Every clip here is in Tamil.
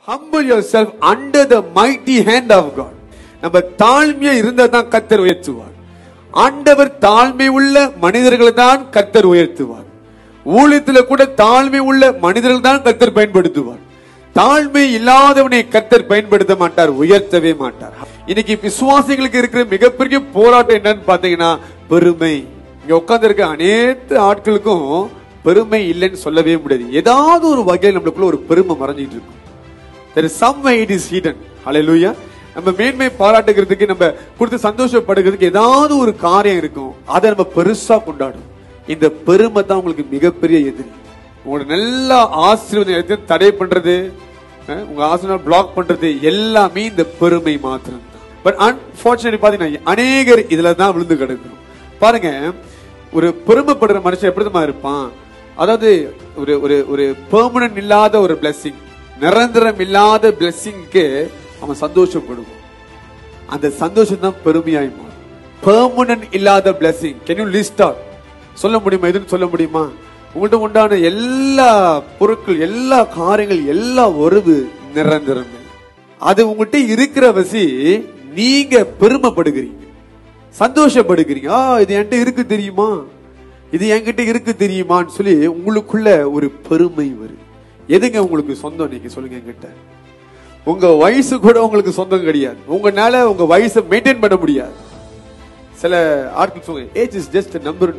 humble yourself under the mighty hand of God நம்ம தாழ்மையா இருந்தா தான் கத்தர் உயர்த்துவார் ஆண்டவர் தாழ்மை உள்ள மனிதர்களை தான் கத்தர் உயர்த்துவார் ஊழியத்துல கூட தாழ்மை உள்ள மனிதர்கள் தான் கத்தர் பயன்படுத்துவார் தாழ்மை இல்லாதவனை கத்தர் பயன்படுத்த மாட்டார் உயர்த்தவே மாட்டார் இன்னைக்கு விசுவாசிகளுக்கு இருக்கிற மிகப்பெரிய போராட்டம் என்னன்னு பாத்தீங்கன்னா பெருமை இங்க உட்கார்ந்து இருக்க அனைத்து ஆட்களுக்கும் பெருமை இல்லைன்னு சொல்லவே முடியாது ஏதாவது ஒரு வகையில் நம்மளுக்குள்ள ஒரு பெருமை மறைஞ்சிட்டு இருக்கும் there is some way it is hidden hallelujah நம்ம மேன்மை பாராட்டுகிறதுக்கு நம்ம கொடுத்து சந்தோஷப்படுகிறதுக்கு ஏதாவது ஒரு காரியம் இருக்கும் அதை நம்ம பெருசா கொண்டாடும் இந்த பெருமை தான் உங்களுக்கு மிகப்பெரிய எதிரி உங்களோட நல்ல ஆசீர்வாதம் எல்லாத்தையும் தடை பண்றது அஹ், உங்க ஆசீர்வாதம் பிளாக் பண்றது எல்லாமே இந்த பெருமை மாத்திரம் தான் பட் அன்பார்ச்சுனேட்லி பாத்தீங்கன்னா அநேகர் இதுல தான் விழுந்து கிடக்கணும் பாருங்க ஒரு பெருமைப்படுற மனுஷன் எப்படி தெரியுமா இருப்பான் அதாவது ஒரு ஒரு ஒரு பெர்மனன்ட் இல்லாத ஒரு பிளெஸிங் நிரந்தரம் இல்லாத பிளெஸிங்க்கு அவன் சந்தோஷப்படுவான் அந்த சந்தோஷம் தான் பெருமையாய் மாறும் பெர்மனன்ட் இல்லாத blessing can you list out சொல்ல முடியுமா எதுன்னு சொல்ல முடியுமா உங்கள்ட்ட உண்டான எல்லா பொருட்கள் எல்லா காரியங்கள் எல்லா உறவு நிரந்தரம் இல்லை. அது உங்கள்கிட்ட இருக்கிற வசி நீங்க பெருமைப்படுகிறீங்க சந்தோஷப்படுகிறீங்க ஆ இது என்கிட்ட இருக்கு தெரியுமா இது என்கிட்ட இருக்கு தெரியுமான்னு சொல்லி உங்களுக்குள்ள ஒரு பெருமை வருது எதுங்க உங்களுக்கு சொந்தம் நீங்க சொல்லுங்க என்கிட்ட உங்க வயசு கூட உங்களுக்கு சொந்தம் கிடையாது உங்களால உங்க வயசை மெயின்டைன் பண்ண முடியாது சில ஆட்கள் சொல்லுங்க age is just number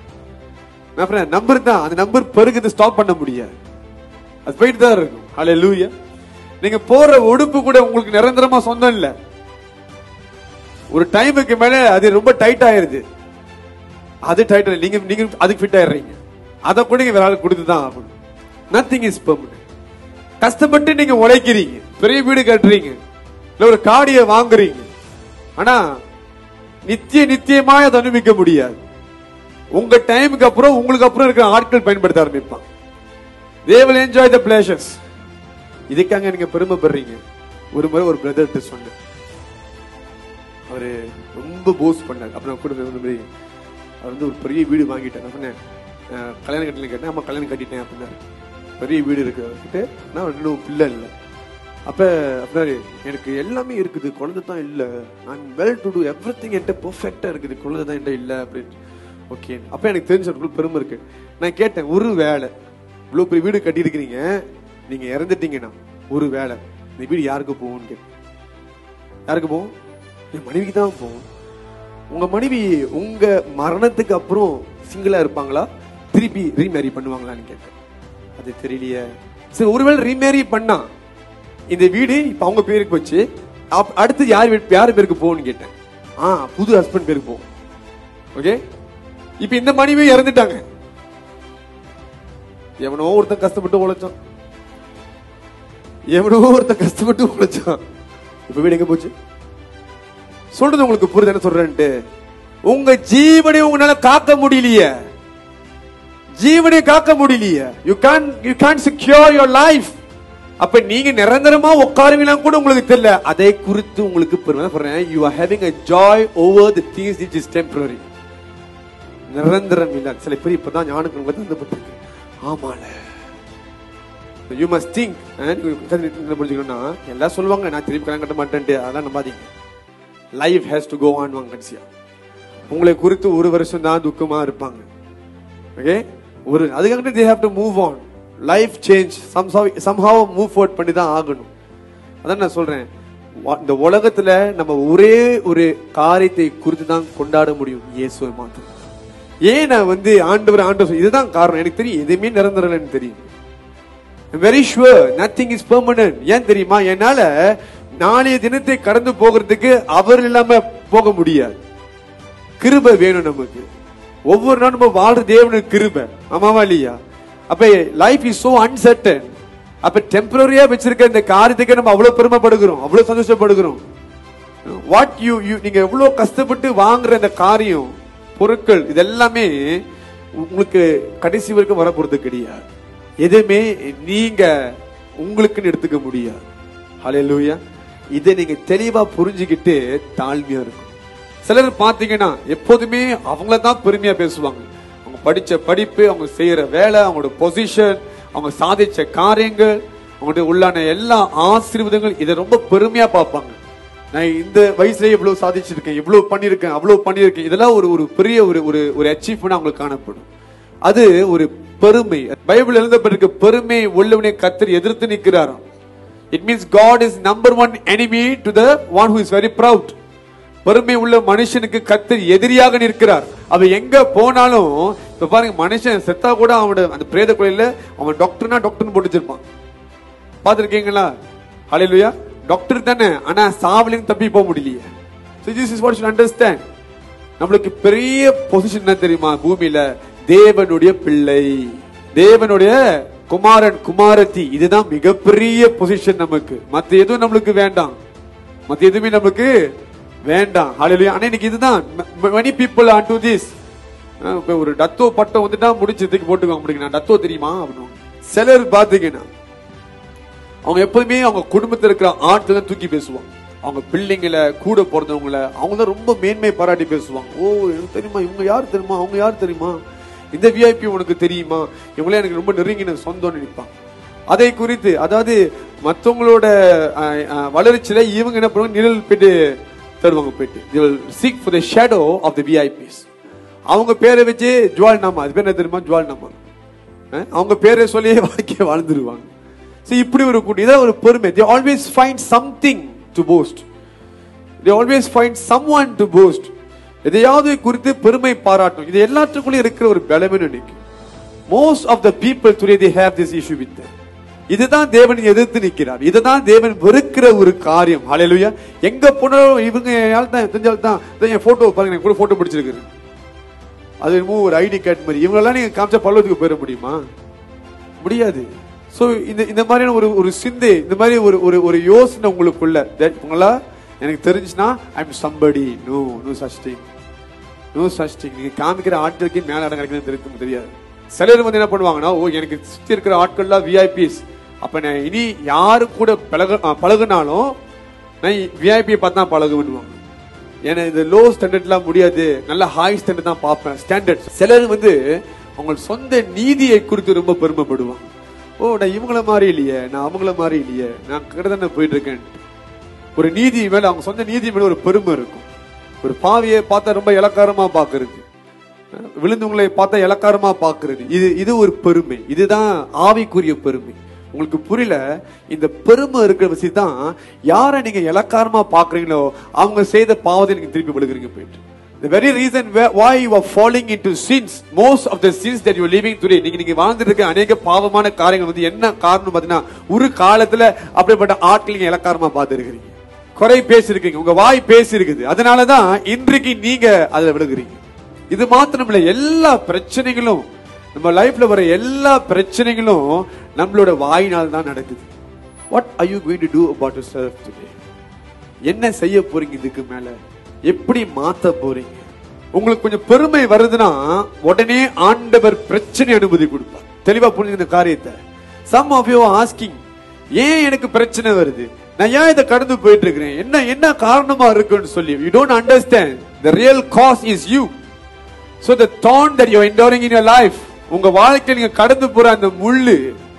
number தான் அந்த நம்பர் பெருகுது ஸ்டாப் பண்ண முடியாது அது போயிட்டு தான் இருக்கும் ஹலே லூயா நீங்க போற உடுப்பு கூட உங்களுக்கு நிரந்தரமா சொந்தம் இல்ல ஒரு டைமுக்கு மேல அது ரொம்ப டைட் ஆயிருது அது டைட் நீங்க நீங்க அதுக்கு ஃபிட் ஆயிடுறீங்க அதை கூட நீங்க வேற ஆளுக்கு கொடுத்து தான் ஆகணும் நத்திங் இஸ் பெர்மனன்ட் கஷ்டப்பட்டு நீங்க உழைக்கிறீங்க பெரிய வீடு கட்டுறீங்க இல்ல ஒரு காடியை வாங்குறீங்க ஆனா நித்திய நித்தியமாய் அதை அனுபவிக்க முடியாது உங்க டைமுக்கு அப்புறம் உங்களுக்கு அப்புறம் இருக்கிற ஆட்கள் பயன்படுத்த ஆரம்பிப்பான் they will enjoy the pleasures இதுக்காக நீங்க பெருமைப்படுறீங்க ஒரு முறை ஒரு பிரதர்கிட்ட சொன்னேன் அவரு ரொம்ப போஸ் பண்ணார் அப்புறம் கூட வந்து மாதிரி அவர் வந்து ஒரு பெரிய வீடு வாங்கிட்டார் நான் சொன்னேன் அஹ், கல்யாணம் கட்டல கேட்டேன் ஆமா கல்யாணம் கட்டிட்டேன் அப்படின்னாரு பெரிய வீடு இருக்கு அவர்கிட்ட நான் இன்னும் பிள்ளை இல்லை அப்ப அப்படின்னாரு எனக்கு எல்லாமே இருக்குது குழந்தை தான் இல்ல நான் well to do everything என்கிட்ட பெர்ஃபெக்டா இருக்குது குழந்தை தான் என்கிட்ட இல்ல அப்படின்னு ஓகே அப்ப எனக்கு தெரிஞ்ச ஒரு பெருமை இருக்கு நான் கேட்டேன் ஒரு வேலை இவ்வளவு பெரிய வீடு கட்டியிருக்கிறீங்க நீங்க இறந்துட்டீங்கன்னா ஒரு வேலை இந்த வீடு யாருக்கு போகும்னு கேட்டேன் யாருக்கு போகும் என் மனைவிக்கு தான் போகும் உங்க மனைவி உங்க மரணத்துக்கு அப்புறம் சிங்கிளா இருப்பாங்களா திருப்பி ரீமேரி பண்ணுவாங்களான்னு கேட்டேன் அது தெரியலையே சரி ஒருவேளை ரீமேரி பண்ணா இந்த வீடு இப்ப அவங்க பேருக்கு போச்சு அப்- அடுத்து யார் வீட்டு- யார் பேருக்கு போகும்னு கேட்டேன் ஆ புது ஹஸ்பண்ட் பேருக்கு போகும் ஓகே இப்ப இந்த மனைவி இறந்துட்டாங்க எவனோ ஒருத்தன் கஷ்டப்பட்டு உழைச்சான் எவனோ ஒருத்தன் கஷ்டப்பட்டு உழைச்சான் இப்ப வீடு எங்க போச்சு சொல்றது உங்களுக்கு புரியுது என்ன சொல்றேன்ட்டு உங்க ஜீவனை உங்களால காக்க முடியலையே ஜீவனை காக்க முடியலையே you can you can secure your life அப்ப நீங்க நிரந்தரமா உட்காருவீங்களா கூட உங்களுக்கு தெரியல அதை குறித்து உங்களுக்கு பெருமை சொல்றேன் you are having a joy over the things which is temporary நிரந்தரம் இல்ல சில பேர் இப்பதான் ஞானக்கு உங்களுக்கு தந்தப்பட்டிருக்கு ஆமால யூ மஸ்ட் திங்க் புரிஞ்சுக்கணும்னா எல்லாம் சொல்லுவாங்க நான் திருப்பி கல்யாணம் கட்ட மாட்டேன்ட்டு அதெல்லாம் நம்பாதீங்க life has to go on வாங்க கடைசியா உங்களை குறித்து ஒரு வருஷம் தான் துக்கமா இருப்பாங்க ஓகே ஒரு அதுக்காக they have to move on life change somehow move forward பண்ணி தான் ஆகணும் அதான் நான் சொல்றேன் வா- இந்த உலகத்துல நம்ம ஒரே ஒரு காரியத்தை குறித்து தான் கொண்டாட முடியும் இயேசுவை மாத்திரம் ஏன் நான் வந்து ஆண்டவர் ஆண்டவர் சொல்~ இதுதான் காரணம் எனக்கு தெரியும் எதுவுமே நிரந்தரம்னு தெரியும் very sure nothing is permanent ஏன் தெரியுமா என்னால நாளைய தினத்தை கடந்து போகிறதுக்கு அவர் இல்லாம போக முடியாது கிருபை வேணும் நமக்கு ஒவ்வொரு நாளும் நம்ம வாழ்ற தேவனுக்கு கிருபை ஆமாவா இல்லையா அப்ப லைஃப் இஸ் சோ அன்சர்டன் அப்ப டெம்பரரியா வச்சிருக்க இந்த காரியத்துக்கு நம்ம அவ்வளவு பெருமைப்படுகிறோம் அவ்வளவு சந்தோஷப்படுகிறோம் வாட் யூ யூ நீங்க எவ்வளவு கஷ்டப்பட்டு வாங்குற இந்த காரியம் பொருட்கள் இதெல்லாமே உங்களுக்கு கடைசி வரைக்கும் வர போறது கிடையாது எதுவுமே நீங்க உங்களுக்குன்னு எடுத்துக்க முடியாது ஹalleluya இதை நீங்க தெளிவா புரிஞ்சுக்கிட்டு தாழ்மையா இருக்கும் சிலர் பாத்தீங்கன்னா எப்போதுமே அவங்கள தான் பெருமையா பேசுவாங்க அவங்க படிச்ச படிப்பு அவங்க செய்யற வேலை அவங்களோட பொசிஷன் அவங்க சாதிச்ச காரியங்கள் அவங்களுடைய உள்ளான எல்லா ஆசீர்வாதங்கள் இதை ரொம்ப பெருமையா பார்ப்பாங்க நான் இந்த வயசுலயே இவ்வளவு சாதிச்சிருக்கேன் இவ்வளவு பண்ணிருக்கேன் அவ்வளவு பண்ணிருக்கேன் இதெல்லாம் ஒரு ஒரு பெரிய ஒரு ஒரு ஒரு அச்சீவ்மெண்ட் அவங்களுக்கு காணப்படும் அது ஒரு பெருமை பைபிள் எழுதப்பட்டிருக்க பெருமை உள்ளவனை கத்தர் எதிர்த்து நிற்கிறாராம் it means God is number one enemy to the one who is very proud பெருமை உள்ள மனுஷனுக்கு கத்தர் எதிரியாக நிற்கிறார் அவன் எங்க போனாலும் இப்ப பாருங்க மனுஷன் செத்தா கூட அவனோட அந்த பிரேத கொலையில அவன் டாக்டர்னா டாக்டர்னு போட்டு வச்சிருப்பான் பாத்திருக்கீங்களா ஹalleluya டாக்டர் தானே ஆனா சாவலையும் தப்பி போக முடியலையே so this is what you should understand நம்மளுக்கு பெரிய பொசிஷன் என்ன தெரியுமா பூமியில தேவனுடைய பிள்ளை தேவனுடைய குமாரன் குமாரத்தி இதுதான் மிகப்பெரிய பொசிஷன் நமக்கு மத்த எதுவும் நம்மளுக்கு வேண்டாம் மத்த எதுவுமே நமக்கு வேண்டாம் ஹalleluya ஆனா இன்னைக்கு இதுதான் many people are to this அஹ் இப்ப ஒரு டத்தோ பட்டம் வந்துட்டா முடிச்சதுக்கு போட்டுக்கோங்க முடியும் நான் டத்தோ தெரியுமா அப்படின்னு சிலர் பாத்தீங்கன்னா அவங்க எப்போதுமே அவங்க குடும்பத்தில் இருக்கிற ஆட்களை தான் தூக்கி பேசுவாங்க அவங்க பிள்ளைங்களை கூட பிறந்தவங்கள அவங்க தான் ரொம்ப மேன்மை பாராட்டி பேசுவாங்க ஓ எனக்கு தெரியுமா இவங்க யார் தெரியுமா அவங்க யார் தெரியுமா இந்த விஐபி உனக்கு தெரியுமா இவங்களே எனக்கு ரொம்ப நெருங்கின சொந்தம்னு நினைப்பாங்க அதை குறித்து அதாவது மற்றவங்களோட அஹ், அஹ், வளர்ச்சியில இவங்க என்ன பண்ணுவாங்க நிழல் போயிட்டு தருவாங்க போயிட்டு seek for the shadow of the VIPs அவங்க பேரை வச்சு ஜுவால் நாமா அது பேர் என்ன தெரியுமா ஜுவால் நாமா அஹ், அவங்க பேரை சொல்லியே வாழ்க்கையை வாழ்ந்துருவாங்க So, இப்படி ஒரு கூட்டம் இதான் ஒரு பெருமை they always find something to boast they always find someone to boast எதையாவது குறித்து பெருமை பாராட்டும் இது எல்லாத்துக்குள்ளே இருக்கிற ஒரு பலமே நினைக்கும் most of the people today they have this issue with them இதுதான் தேவன் எதிர்த்து நிற்கிறார் இதுதான் தேவன் வெறுக்கிற ஒரு காரியம் ஹalleluya எங்க போனாலும் இவங்க யார் தான் தெரிஞ்சால் தான் இதோ என் போட்டோ பாருங்க எனக்கு கூட போட்டோ பிடிச்சிருக்கு அது என்னமோ ஒரு ஐடி கார்டு மாதிரி இவங்களெல்லாம் நீங்க காமிச்சா பல்லவத்துக்கு போயிட முடியுமா முடியாது சோ இந்த இந்த மாதிரியான ஒரு ஒரு சிந்தை இந்த மாதிரி ஒரு ஒரு ஒரு யோசனை உங்களுக்குள்ள that உங்களா எனக்கு தெரிஞ்சுன்னா I am somebody no no such thing no such thing நீங்க காமிக்கிற ஆட்களுக்கு மேல இடம் கிடைக்குதுன்னு தெரியும் தெரியாது சிலர் வந்து என்ன பண்ணுவாங்கன்னா ஓ எனக்கு சுத்தி இருக்கிற ஆட்கள்லாம் விஐபிஸ் அப்ப நான் இனி யாரு கூட பழக அஹ், பழகுனாலும் நான் விஐபியை பார்த்து தான் பழகுவேன்னுவாங்க ஏன்னா இந்த லோ ஸ்டாண்டர்ட்லாம் முடியாது நல்ல ஹாய் ஸ்டாண்டர்ட் தான் பார்ப்பேன் ஸ்டாண்டர்ட் சிலர் வந்து அவங்க சொந்த நீதியை குறித்து ரொம்ப பெருமைப்படுவாங்க ஓ நான் இவங்கள மாதிரி இல்லையே நான் அவங்கள மாதிரி இல்லையே நான் கிட்ட தானே போயிட்டு இருக்கேன் ஒரு நீதி மேல அவங்க சொந்த நீதி மேல ஒரு பெருமை இருக்கும் ஒரு பாவியை பார்த்தா ரொம்ப இலக்காரமா பாக்குறது விழுந்தவங்களை பார்த்தா இலக்காரமா பாக்குறது இது இது ஒரு பெருமை இதுதான் ஆவிக்குரிய பெருமை உங்களுக்கு புரியல இந்த பெருமை இருக்கிற விஷயம் தான் யாரை நீங்க இலக்காரமா பாக்குறீங்களோ அவங்க செய்த பாவத்தை நீங்க திருப்பி விழுகிறீங்க போயிட்டு The very reason where, why you are falling into sins, most of the sins that you are living today, நீங்க நீங்க வாழ்ந்துட்டு இருக்க அநேக பாவமான காரியங்கள் வந்து என்ன காரணம் பாத்தீங்கன்னா ஒரு காலத்துல அப்படிப்பட்ட ஆட்கள் நீங்க இலக்காரமா பார்த்துருக்கிறீங்க குறை பேசிருக்கீங்க உங்க வாய் பேசியிருக்குது அதனாலதான் இன்றைக்கு நீங்க அதுல விழுகிறீங்க இது மாத்திரம் இல்ல எல்லா பிரச்சனைகளும் நம்ம லைஃப்ல வர எல்லா பிரச்சனைகளும் நம்மளோட வாயினால் தான் நடக்குது what are you going to do about yourself today என்ன செய்ய போறீங்க இதுக்கு மேல எப்படி மாத்த போறீங்க உங்களுக்கு கொஞ்சம் பெருமை வருதுன்னா உடனே ஆண்டவர் பிரச்சனை அனுமதி கொடுப்பார் தெளிவா புரிஞ்சுங்க இந்த காரியத்தை சம் ஆஃப் யூ ஆஸ்கிங் ஏன் எனக்கு பிரச்சனை வருது நான் ஏன் இதை கடந்து போயிட்டு இருக்கிறேன் என்ன என்ன காரணமா இருக்குன்னு சொல்லி you don't understand the real cause is you so the thorn that you are enduring in your life உங்க வாழ்க்கையில் நீங்க கடந்து போற அந்த முள்ளு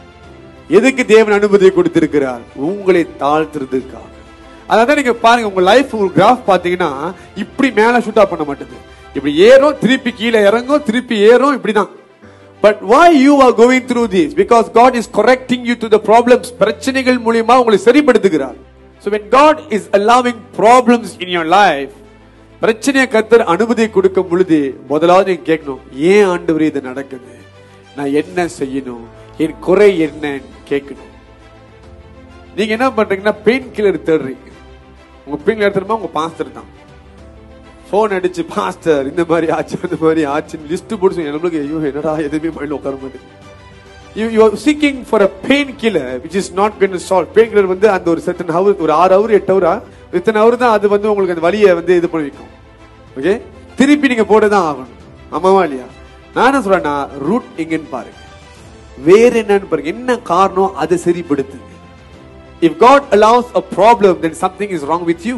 எதுக்கு தேவன் அனுமதி கொடுத்திருக்கிறார் உங்களை தாழ்த்துறதுக்காக அதான் நீங்க பாருங்க உங்க லைஃப் உங்க கிராஃப் பாத்தீங்கன்னா இப்படி மேல ஷூட் பண்ண மாட்டேது இப்படி ஏறும் திருப்பி கீழே இறங்கும் திருப்பி ஏறும் இப்படிதான் but why you are going through this because god is correcting you to the problems பிரச்சனைகள் மூலியமா உங்களை சரிப்படுத்துகிறார் so when god is allowing problems in your life பிரச்சனையை கத்தர் அனுமதி கொடுக்கும் பொழுது முதலாவது நீங்க கேட்கணும் ஏன் ஆண்டவரே இது நடக்குது நான் என்ன செய்யணும் என் குறை என்னன்னு கேட்கணும் நீங்க என்ன பண்றீங்கன்னா பெயின் கில்லர் தேடுறீங்க உங்க பெயின் கில்லர் தெரியுமா உங்க பாஸ்டர் தான் போன் அடிச்சு பாஸ்டர் இந்த மாதிரி ஆச்சு அந்த மாதிரி ஆச்சுன்னு லிஸ்ட் போட்டு நம்மளுக்கு ஐயோ என்னடா எதுவுமே மைண்ட்ல உட்கார மாட்டேங்குது you you are seeking for a painkiller which is not going to solve painkiller வந்து அந்த ஒரு certain hour ஒரு ஆறு ஹவர் எட்டு ஹவரா இத்தனை ஹவர் தான் அது வந்து உங்களுக்கு அந்த வலியை வந்து இது பண்ணி வைக்கும் ஓகே திருப்பி நீங்க போட்டுதான் ஆகணும் ஆமாவா இல்லையா நான் என்ன சொல்றேன்னா ரூட் எங்கன்னு பாருங்க வேற என்னன்னு பாருங்க என்ன காரணம் அதை சரிப்படுத்துங்க if god allows a problem then something is wrong with you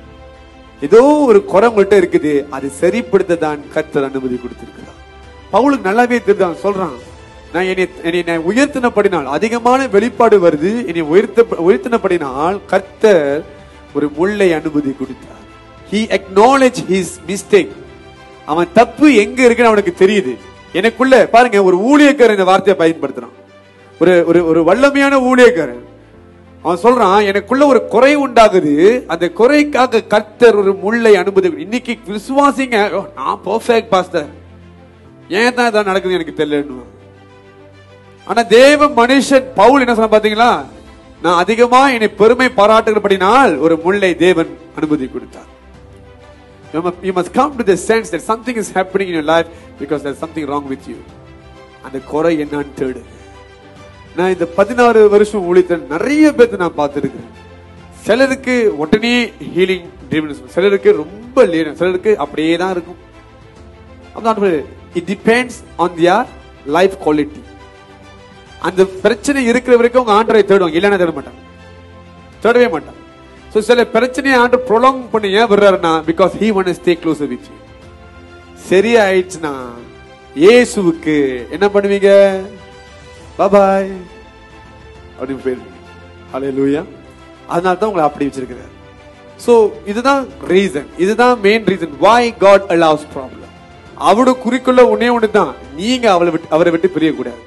ஏதோ ஒரு குறை உங்கள்கிட்ட இருக்குது அது சரிப்படுத்த தான் கர்த்தர் அனுமதி கொடுத்திருக்கிறார் பவுலுக்கு நல்லாவே தெரியுது அவன் சொல்றான் நான் என்னை என்னை நான் உயர்த்தினபடினால் அதிகமான வெளிப்பாடு வருது என்னை உயர்த்த உயர்த்தினபடினால் கர்த்தர் ஒரு முள்ளை அனுமதி கொடுத்தார் he acknowledge his mistake அவன் தப்பு எங்க இருக்குன்னு அவனுக்கு தெரியுது எனக்குள்ள பாருங்க ஒரு ஊழியக்காரன் இந்த வார்த்தையை பயன்படுத்துறான் ஒரு ஒரு ஒரு வல்லமையான ஊழியக்காரன் அவன் சொல்றான் எனக்குள்ள ஒரு குறை உண்டாகுது அந்த குறைக்காக கர்த்தர் ஒரு முள்ளை அனுமதி இன்னைக்கு விசுவாசிங்க "ஓ, நான் பர்ஃபெக்ட் பாஸ்டர் ஏன் தான் இதான் நடக்குது எனக்கு தெரியலன்னு ஆனா தேவ மனுஷன் பவுல் என்ன சொன்ன பாத்தீங்களா நான் அதிகமா என்னை பெருமை பாராட்டுகிறபடினால் ஒரு முல்லை தேவன் அனுமதி கொடுத்தார் You must, you must come to the sense that something is happening in your life because there's something wrong with you. அந்த குறை என்னன்னு தேடு நான் இந்த பதினாறு வருஷம் ஊழியத்தில் நிறைய பேர்த்த நான் பார்த்துருக்கேன் சிலருக்கு உடனே ஹீலிங் சிலருக்கு ரொம்ப லேட் சிலருக்கு அப்படியே தான் இருக்கும் it depends on their life quality அந்த பிரச்சனை இருக்கிற வரைக்கும் உங்க ஆண்டரை தேடுவாங்க இல்லைன்னா தேட மாட்டாங்க தேடவே மாட்டாங்க ஸோ சில பிரச்சனையை ஆண்டு ப்ரொலாங் பண்ணி ஏன் வர்றாருன்னா because he want stay close with you சரியா ஆயிடுச்சுன்னா இயேசுவுக்கு என்ன பண்ணுவீங்க பாய் அப்படின்னு போயிருவீங்க ஹலே லூயா அதனால தான் உங்களை அப்படி வச்சிருக்கிறார் ஸோ இதுதான் ரீசன் இதுதான் main reason why God allows problem அவரோட குறிக்கோள்ள ஒன்னே ஒன்று தான் நீங்க அவளை விட்டு அவரை விட்டு பிரியக்கூடாது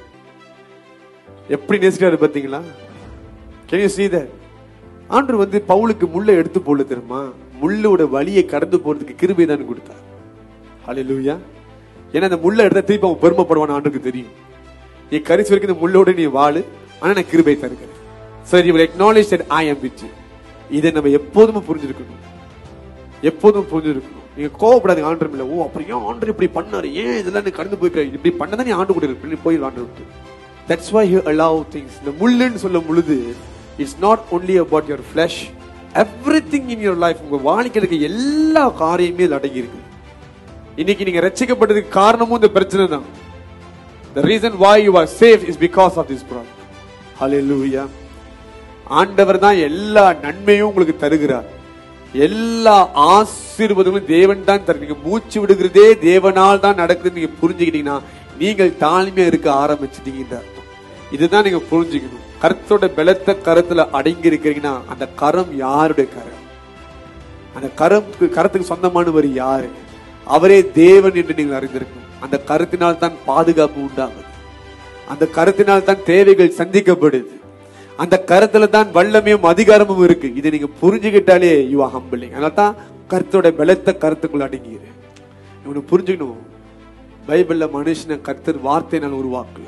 எப்படி நேசிக்கிறாரு பாத்தீங்களா கேன் யூ see that ஆண்டவர் வந்து பவுலுக்கு முள்ளை எடுத்து போடல தெரியுமா முள்ளோட வழியை கடந்து போறதுக்கு கிருபை தான் கொடுத்தார் ஹalleluya ஏன்னா அந்த முள்ளை எடுத்தா திருப்பி அவன் பெருமைப்படுவான் ஆண்டுக்கு தெரியும் நீ கரிசி வரைக்கும் இந்த முள்ளோட நீ வாழு ஆனா நான் கிருபை தருகிறேன் சரி இவர் acknowledge that I am with you இதை நம்ம எப்போதுமே புரிஞ்சிருக்கணும் எப்போதும் புரிஞ்சிருக்கணும் நீங்க கோவப்படாதீங்க ஆண்டர் இல்ல ஓ அப்படியே ஆண்டர் இப்படி பண்ணாரு ஏன் இதெல்லாம் நீ கடந்து போய்க்கிற இப்படி பண்ணதான் நீ ஆண்டு கூட இருக்கு போய் ஆண்டு விட்டு that's why you allow things இந்த முள்ளுன்னு சொல்லும் பொழுது it's not only about your flesh everything in your life உங்க வாழ்க்கைக்கு எல்லா காரியமே இதுல அடங்கி இருக்கு இன்னைக்கு நீங்க ரட்சிக்கப்பட்டதுக்கு காரணமும் இந்த பிரச்சனை தான் The reason why you are saved is because of this problem. Hallelujah. ஆண்டவர் தான் எல்லா நன்மையும் உங்களுக்கு தருகிறார் எல்லா ஆசீர்வாதங்களும் தேவன் தான் தரு நீங்க மூச்சு விடுகிறதே தேவனால் தான் நடக்குது நீங்க புரிஞ்சுக்கிட்டீங்கன்னா நீங்கள் தாழ்மையா இருக்க ஆரம்பிச்சிட்டீங்கன்ற அர்த்தம் இதுதான் நீங்க புரிஞ்சுக்கணும் கருத்தோட பலத்த கருத்துல அடங்கி இருக்கிறீங்கன்னா அந்த கரம் யாருடைய கரம் அந்த கரத்துக்கு கரத்துக்கு சொந்தமானவர் யாரு அவரே தேவன் என்று நீங்கள் அறிந்திருக்கணும் அந்த கருத்தினால் தான் பாதுகாப்பு உண்டாகுது அந்த கருத்தினால் தான் தேவைகள் சந்திக்கப்படுது அந்த கருத்துல தான் வல்லமையும் அதிகாரமும் இருக்கு இதை நீங்க புரிஞ்சுக்கிட்டாலே யூ ஆர் ஹம்பிளிங் அதனால தான் கருத்தோட பலத்த கருத்துக்குள்ள அடங்கிடு இவனை புரிஞ்சுக்கணும் பைபிள்ல மனுஷனை கர்த்தர் வார்த்தையினால் உருவாக்கல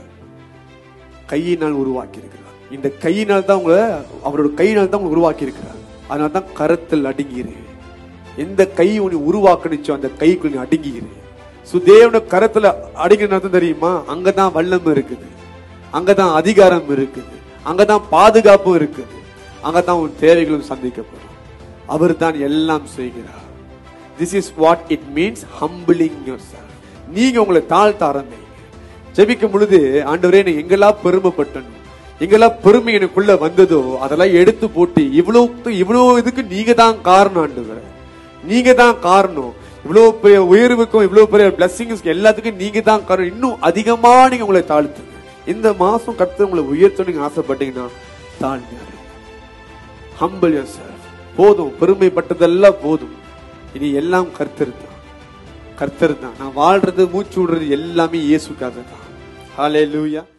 கையினால் உருவாக்கி இருக்கிறார் இந்த கையினால் தான் உங்களை அவரோட கையினால் தான் உங்களை உருவாக்கி இருக்கிறார் அதனால தான் கரத்தில் அடங்கிடு எந்த கை உன்னை உருவாக்குனுச்சோ அந்த கைக்குள் நீ அடங்கிடு சுதேவன கரத்துல அடங்கின அர்த்தம் தெரியுமா அங்கதான் வல்லம் இருக்குது அங்கதான் அதிகாரம் இருக்குது அங்கதான் பாதுகாப்பும் இருக்குது அங்கதான் உன் தேவைகளும் சந்திக்கப்படும் அவர் தான் எல்லாம் செய்கிறார் this is what it means humbling your நீங்க உங்களை தாழ்த்த ஆரம்பிங்க ஜெபிக்கும் பொழுது ஆண்டவரே நான் எங்கெல்லாம் பெருமைப்பட்டனும் எங்கெல்லாம் பெருமை எனக்குள்ள வந்ததோ அதெல்லாம் எடுத்து போட்டு இவ்வளவு இவ்வளவு இதுக்கு நீங்க தான் காரணம் ஆண்டவரே நீங்க தான் காரணம் இவ்வளவு பெரிய உயர்வுக்கும் இவ்வளவு பெரிய பிளஸ்ஸிங்ஸ்க்கு எல்லாத்துக்கும் நீங்க தான் காரணம் இன்னும் அதிகமா நீங்க உங்களை தாழ்த்துங்க இந்த மாசம் கர்த்தர் உங்களை உயர்த்த நீங்க ஆசைப்பட்டீங்கன்னா தாழ்மையா ஹம்பிள் சார் போதும் பெருமைப்பட்டதெல்லாம் போதும் இனி எல்லாம் கர்த்தர் தான் கர்த்தர் தான் நான் வாழ்றது மூச்சு விடுறது எல்லாமே இயேசுக்காக தான் ஹalleluya